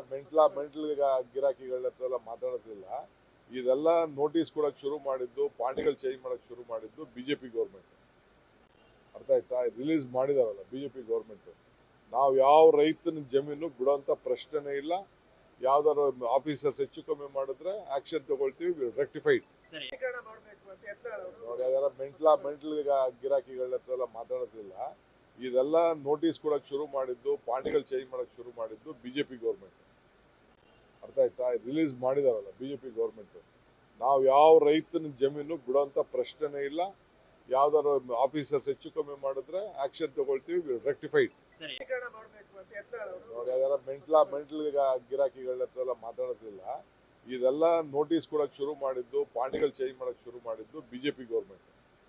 ಮೆಂಟ್ಲ mental ಗಿರಾಕಿಗಳ ಹತ್ರ ಎಲ್ಲ ಮಾತಾಡೋದಿಲ್ಲ ಇದೆಲ್ಲ ನೋಟಿಸ್ ಕೊಡಕ್ ಶುರು ಮಾಡಿದ್ದು ಪಾಂಡಿಗಳು ಚೇಂಜ್ ಮಾಡಕ್ ಶುರು ಮಾಡಿದ್ದು ಬಿಜೆಪಿ ಗೌರ್ಮೆಂಟ್ ಅರ್ಥ ಆಯ್ತಾ ರಿಲೀಸ್ ಮಾಡಿದಾರಲ್ಲ ಬಿಜೆಪಿ ಗೌರ್ಮೆಂಟ್ ನಾವು ಯಾವ ರೈತನ ಜಮೀನು ಬಿಡೋಂಥ ಪ್ರಶ್ನೆನೇ ಇಲ್ಲ ಯಾವ್ದಾದ್ರು ಆಫೀಸರ್ಸ್ ಹೆಚ್ಚು ಕಮ್ಮಿ ಮಾಡಿದ್ರೆ ಆಕ್ಷನ್ ತಗೊಳ್ತೀವಿ ರೆಕ್ಟಿಫೈಡ್ ಸರಿ ಮಾಡಬೇಕು ಅಂತ ಎತ್ತಾಳ ಅವರು ನೋಡಿ ಅದರ ಮೆಂಟ್ಲ ಮೆಂಟ್ಲ್ ಗಿರಾಕಿಗಳ ಹತ್ರ ಎಲ್ಲ ಮಾತಾಡೋದಿಲ್ಲ ಇದೆಲ್ಲ ನೋಟಿಸ್ ಕೊಡಕ್ ಶುರು ಮಾಡಿದ್ದು ಪಾಂಡಿಗಳು ಚೇಂಜ್ ಮಾಡಕ್ ಶುರು ಮಾಡಿದ್ದು ಬಿಜೆಪಿ ಗೌರ್ಮೆಂಟ್ ಅರ್ಥ ಆಯ್ತಾ ರಿಲೀಸ್ ಮಾಡಿದಾರಲ್ಲ ಬಿಜೆಪಿ ಗೌರ್ಮೆಂಟ್ ನಾವು ಯಾವ ರೈತನ ಜಮೀನು ಬಿಡೋಂಥ ಪ್ರಶ್ನೆನೇ ಇಲ್ಲ ಯಾವ್ದಾದ್ರು ಆಫೀಸರ್ಸ್ ಹೆಚ್ಚು ಕಮ್ಮಿ ಮಾಡಿದ್ರೆ ಆಕ್ಷನ್ ತಗೊಳ್ತೀವಿ ರೆಕ್ಟಿಫೈಡ್ ಸರಿ ಮಾಡಬೇಕು ಅಂತ ಎತ್ತಾಳ ಅವರು ನೋಡಿ ಅದರ ಮೆಂಟ್ಲ ಮೆಂಟ್ಲ್ ಗಿರಾಕಿಗಳ ಹತ್ರ ಎಲ್ಲ ಮಾತಾಡೋದಿಲ್ಲ ಇದೆಲ್ಲ ನೋಟಿಸ್ ಕೊಡಕ್ ಶುರು ಮಾಡಿದ್ದು ಪಾಂಡಿಗಳು ಚೇಂಜ್ ಮಾಡಕ್ ಶುರು ಮಾಡಿದ್ದು ಬಿಜೆಪಿ ಗೌರ್ಮೆಂಟ್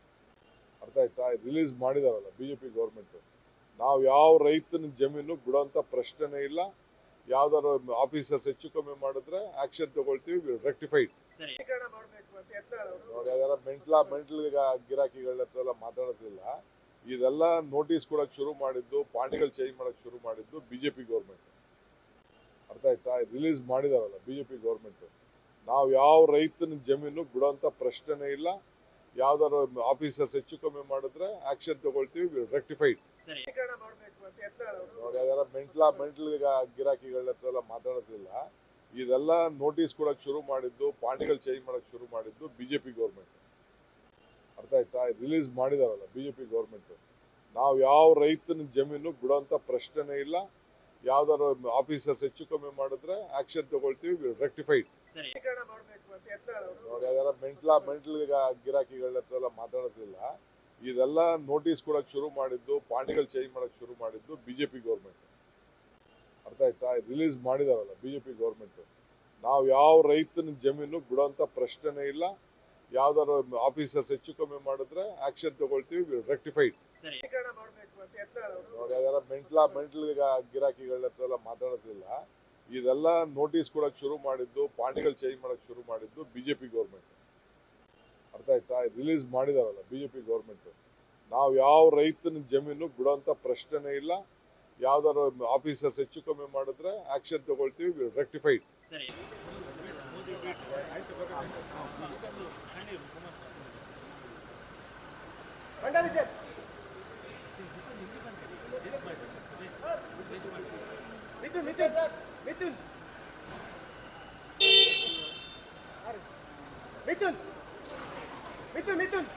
ಅರ್ಥ ಆಯ್ತಾ ರಿಲೀಸ್ ಮಾಡಿದಾರಲ್ಲ ಬಿಜೆಪಿ ಗೌರ್ಮೆಂಟ್ ನಾವು ಯಾವ ರೈತನ ಜಮೀನು ಬಿಡೋಂಥ ಪ್ರಶ್ನೆನೇ ಇಲ್ಲ ಯಾವ್ದಾದ್ರು ಆಫೀಸರ್ಸ್ ಹೆಚ್ಚು ಕಮ್ಮಿ ಮಾಡಿದ್ರೆ ಆಕ್ಷನ್ ತಗೊಳ್ತೀವಿ ರೆಕ್ಟಿಫೈಡ್ ಸರಿ ಮಾಡಬೇಕು ಅಂತ ಎತ್ತಾಳ ಅವರು ನೋಡಿ ಅದರ ಮೆಂಟ್ಲ ಮೆಂಟ್ಲ್ ಗಿರಾಕಿಗಳ ಹತ್ರ ಎಲ್ಲ ಮಾತಾಡೋದಿಲ್ಲ ಇದೆಲ್ಲ ನೋಟಿಸ್ ಕೊಡಕ್ ಶುರು ಮಾಡಿದ್ದು ಪಾಂಡಿಗಳು ಚೇಂಜ್ ಮಾಡಕ್ ಶುರು ಮಾಡಿದ್ದು ಬಿಜೆಪಿ ಗೌರ್ಮೆಂಟ್ ಅರ್ಥ ಆಯ್ತಾ ರಿಲೀಸ್ ಮಾಡಿದಾರಲ್ಲ ಬಿಜೆಪಿ ಗೌರ್ಮೆಂಟ್ ನಾವು ಯಾವ ರೈತನ ಜಮೀನು ಬಿಡೋಂಥ ಪ್ರಶ್ನೆನೇ ಇಲ್ಲ ಯಾವ್ದಾದ್ರು ಆಫೀಸರ್ಸ್ ಹೆಚ್ಚು ಕಮ್ಮಿ ಮಾಡಿದ್ರೆ ಆಕ್ಷನ್ ತಗೊಳ್ತೀವಿ ರೆಕ್ಟಿಫೈಡ್ ಸರಿ ಮಾಡಬೇಕು ಅಂತ ಎತ್ತಾಳ ಅವರು ನೋಡಿ ಅದರ ಮೆಂಟ್ಲ ಮೆಂಟ್ಲ್ ಗಿರಾಕಿಗಳ ಹತ್ರ ಎಲ್ಲ ಮಾತಾಡೋದಿಲ್ಲ ಇದೆಲ್ಲ ನೋಟಿಸ್ ಕೊಡಕ್ ಶುರು ಮಾಡಿದ್ದು ಪಾಂಡಿಗಳು ಚೇಂಜ್ ಮಾಡಕ್ ಶುರು ಮಾಡಿದ್ದು ಬಿಜೆಪಿ ಗೌರ್ಮೆಂಟ್ ಅರ್ಥ ಆಯ್ತಾ ರಿಲೀಸ್ ಮಾಡಿದಾರಲ್ಲ ಬಿಜೆಪಿ ಗೌರ್ಮೆಂಟ್ ನಾವು ಯಾವ ರೈತನ ಜಮೀನು ಬಿಡೋಂಥ ಪ್ರಶ್ನೆನೇ ಇಲ್ಲ ಯಾವ್ದಾದ್ರು ಆಫೀಸರ್ಸ್ ಹೆಚ್ಚು ಕಮ್ಮಿ ಮಾಡಿದ್ರೆ ಆಕ್ಷನ್ ತಗೊಳ್ತೀವಿ ರೆಕ್ಟಿಫೈಡ್ ಸರಿ ಮಾಡಬೇಕು ಅಂತ ಎತ್ತಾಳ ಅವರು ನೋಡಿ ಅದರ ಮೆಂಟ್ಲ ಮೆಂಟ್ಲ್ ಗಿರಾಕಿಗಳ ಹತ್ರ ಎಲ್ಲ ಮಾತಾಡೋದಿಲ್ಲ ಇದೆಲ್ಲ ನೋಟಿಸ್ ಕೊಡಕ್ ಶುರು ಮಾಡಿದ್ದು ಪಾಂಡಿಗಳು ಚೇಂಜ್ ಮಾಡಕ್ ಶುರು ಮಾಡಿದ್ದು ಬಿಜೆಪಿ ಗೌರ್ಮೆಂಟ್ ಅರ್ಥ ಆಯ್ತಾ ರಿಲೀಸ್ ಮಾಡಿದಾರಲ್ಲ ಬಿಜೆಪಿ ಗೌರ್ಮೆಂಟ್ ನಾವು ಯಾವ ರೈತನ ಜಮೀನು ಬಿಡೋಂಥ ಪ್ರಶ್ನೆನೇ ಇಲ್ಲ ಯಾವ್ದಾದ್ರು ಆಫೀಸರ್ಸ್ ಹೆಚ್ಚು ಕಮ್ಮಿ ಮಾಡಿದ್ರೆ ಆಕ್ಷನ್ ತಗೊಳ್ತೀವಿ ರೆಕ್ಟಿಫೈಡ್ ಸರಿ ಮಾಡಬೇಕು ಅಂತ ಎತ್ತಾಳ ಅವರು ನೋಡಿ ಅದರ ಮೆಂಟ್ಲ ಮೆಂಟ್ಲ್ ಗಿರಾಕಿಗಳ ಹತ್ರ ಎಲ್ಲ ಮಾತಾಡೋದಿಲ್ಲ ಇದೆಲ್ಲ ನೋಟಿಸ್ ಕೊಡಕ್ ಶುರು ಮಾಡಿದ್ದು ಪಾಂಡಿಗಳು ಚೇಂಜ್ ಮಾಡಕ್ ಶುರು ಮಾಡಿದ್ದು ಬಿಜೆಪಿ ಗೌರ್ಮೆಂಟ್ ಅರ್ಥ ಆಯ್ತಾ ರಿಲೀಸ್ ಮಾಡಿದಾರಲ್ಲ ಬಿಜೆಪಿ ಗೌರ್ಮೆಂಟ್ ನಾವು ಯಾವ ರೈತನ ಜಮೀನು ಬಿಡೋಂಥ ಪ್ರಶ್ನೆನೇ ಇಲ್ಲ ಯಾವ್ದಾದ್ರು ಆಫೀಸರ್ಸ್ ಹೆಚ್ಚು ಕಮ್ಮಿ ಮಾಡಿದ್ರೆ ಆಕ್ಷನ್ ತಗೊಳ್ತೀವಿ ರೆಕ್ಟಿಫೈಡ್ ಸರಿ ಭಂಡಾರಿ ಸರ್ ಮಿಥುನ್ ಮಿಥುನ್ ಸರ್ ಮಿಥುನ್ ಮಿಥುನ್ ಮಿಥುನ್ ಮಿಥುನ್